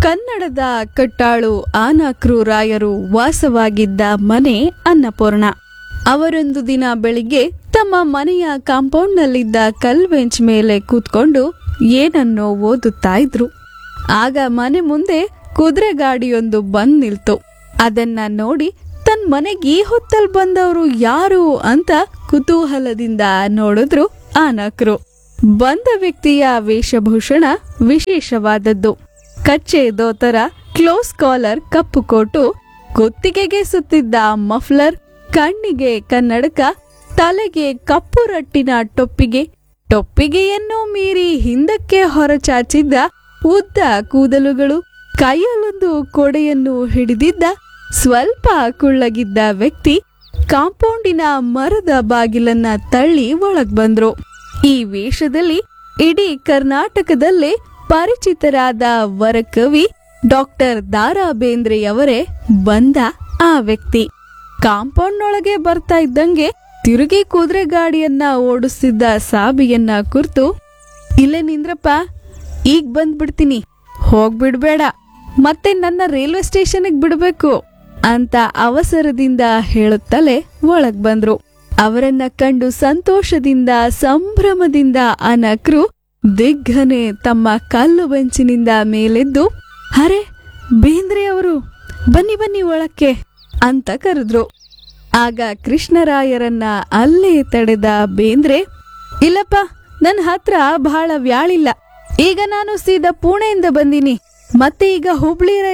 ಕನ್ನಡದ ಕಟ್ಟಾಳು ಆನಕ್ರು ರಾಯರು ವಾಸವಾಗಿದ್ದ ಮನೆ ಅನ್ನಪೂರ್ಣ ಅವರೊಂದು ದಿನ ಬೆಳಿಗ್ಗೆ ತಮ್ಮ ಮನೆಯ ಕಾಂಪೌಂಡ್ನಲ್ಲಿದ್ದ ಕಲ್ಬೆಂಚ್ ಮೇಲೆ ಕೂತ್ಕೊಂಡು ಏನನ್ನೋ ಓದುತ್ತಾ ಇದ್ರು ಆಗ ಮನೆ ಮುಂದೆ ಕುದುರೆ ಗಾಡಿಯೊಂದು ಬಂದ್ ನಿಲ್ತು ಅದನ್ನ ನೋಡಿ ತನ್ನ ಮನೆಗೆ ಈ ಹೊತ್ತಲ್ ಬಂದವರು ಯಾರು ಅಂತ ಕುತೂಹಲದಿಂದ ನೋಡಿದ್ರು ಆನಕ್ರು ಬಂದ ವ್ಯಕ್ತಿಯ ವೇಷಭೂಷಣ ವಿಶೇಷವಾದದ್ದು ಕಚ್ಚೆ ದೋತರ ಕ್ಲೋಸ್ ಕಾಲರ್ ಕಪ್ಪು ಕೋಟು ಕುತ್ತಿಗೆಗೆ ಸುತ್ತಿದ್ದ ಮಫ್ಲರ್ ಕಣ್ಣಿಗೆ ಕನ್ನಡಕ ತಲೆಗೆ ಕಪ್ಪು ರಟ್ಟಿನ ಟೊಪ್ಪಿಗೆ ಟೊಪ್ಪಿಗೆಯನ್ನು ಮೀರಿ ಹಿಂದಕ್ಕೆ ಹೊರಚಾಚಿದ್ದ ಉದ್ದ ಕೂದಲುಗಳು ಕೈಯಲ್ಲೊಂದು ಕೊಡೆಯನ್ನು ಹಿಡಿದಿದ್ದ ಸ್ವಲ್ಪ ಕುಳ್ಳಗಿದ್ದ ವ್ಯಕ್ತಿ ಕಾಂಪೌಂಡಿನ ಮರದ ಬಾಗಿಲನ್ನ ತಳ್ಳಿ ಒಳಗ್ ಬಂದ್ರು ಈ ವೇಷದಲ್ಲಿ ಇಡೀ ಕರ್ನಾಟಕದಲ್ಲೇ ಪರಿಚಿತರಾದ ವರಕವಿ ಡಾಕ್ಟರ್ ದಾರಾ ಬೇಂದ್ರೆಯವರೇ ಬಂದ ಆ ವ್ಯಕ್ತಿ ಕಾಂಪೌಂಡ್ನೊಳಗೆ ಬರ್ತಾ ಇದ್ದಂಗೆ ತಿರುಗಿ ಕುದುರೆ ಗಾಡಿಯನ್ನ ಓಡಿಸ್ತಿದ್ದ ಸಾಬಿಯನ್ನ ಕುರ್ತು ಇಲ್ಲೇ ನಿಂದ್ರಪ್ಪ ಈಗ ಬಂದ್ಬಿಡ್ತೀನಿ ಹೋಗ್ಬಿಡ್ಬೇಡ ಮತ್ತೆ ನನ್ನ ರೈಲ್ವೆ ಸ್ಟೇಷನ್ಗೆ ಬಿಡ್ಬೇಕು ಅಂತ ಅವಸರದಿಂದ ಹೇಳುತ್ತಲೇ ಒಳಗ್ ಬಂದ್ರು ಅವರನ್ನ ಕಂಡು ಸಂತೋಷದಿಂದ ಸಂಭ್ರಮದಿಂದ ಅನಕ್ರು ದಿಗ್ಗನೆ ತಮ್ಮ ಕಲ್ಲು ಬೆಂಚಿನಿಂದ ಮೇಲೆದ್ದು ಅರೆ ಬೇಂದ್ರೆ ಅವರು ಬನ್ನಿ ಬನ್ನಿ ಒಳಕ್ಕೆ ಅಂತ ಕರೆದ್ರು ಆಗ ಕೃಷ್ಣರಾಯರನ್ನ ಅಲ್ಲೇ ತಡೆದ ಬೇಂದ್ರೆ ಇಲ್ಲಪ್ಪ ನನ್ನ ಹತ್ರ ಬಹಳ ವ್ಯಾಳಿಲ್ಲ ಈಗ ನಾನು ಸೀದಾ ಪುಣೆಯಿಂದ ಬಂದೀನಿ ಮತ್ತೆ ಈಗ ಹುಬ್ಳಿ